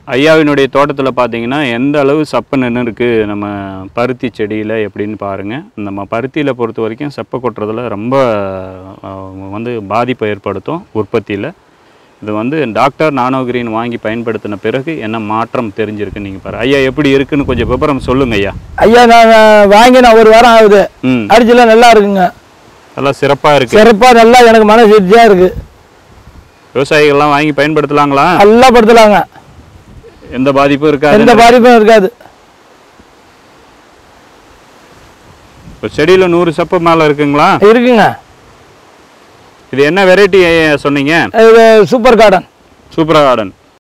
ஐயாவினுடைய தோட்டத்தில் பார்த்தீங்கன்னா எந்த அளவு சப்பை நின்று இருக்குது நம்ம பருத்தி செடியில் எப்படின்னு பாருங்கள் நம்ம பருத்தியில் பொறுத்த வரைக்கும் செப்பை கொட்டுறதுல ரொம்ப அஹ், வந்து பாதிப்பை ஏற்படுத்தும் உற்பத்தியில் இது வந்து டாக்டர் நானோகிரீன் வாங்கி பயன்படுத்தின பிறகு என்ன மாற்றம் தெரிஞ்சிருக்குன்னு நீங்கள் பாரு ஐயா எப்படி இருக்குன்னு கொஞ்சம் விவரம் சொல்லுங்க ஐயா ஐயா நான் வாங்கி நான் ஒரு வாரம் ஆகுது ம் அடிச்சுலாம் நல்லா இருக்குங்க நல்லா சிறப்பாக இருக்குது சிறப்பாக நல்லா எனக்கு மன திருப்தியாக இருக்கு விவசாயிகள்லாம் வாங்கி பயன்படுத்தலாங்களா நல்லா படுத்தலாங்க எந்த பாதிப்பும் இருக்காது எந்த பாதிப்பும் இருக்காது இப்போ செடியில் நூறு சப்பு மேலே இருக்குங்களா இருக்குங்க இது என்ன வெரைட்டி சொன்னீங்க இது சூப்பர் கார்டன் சூப்பரா கார்டன்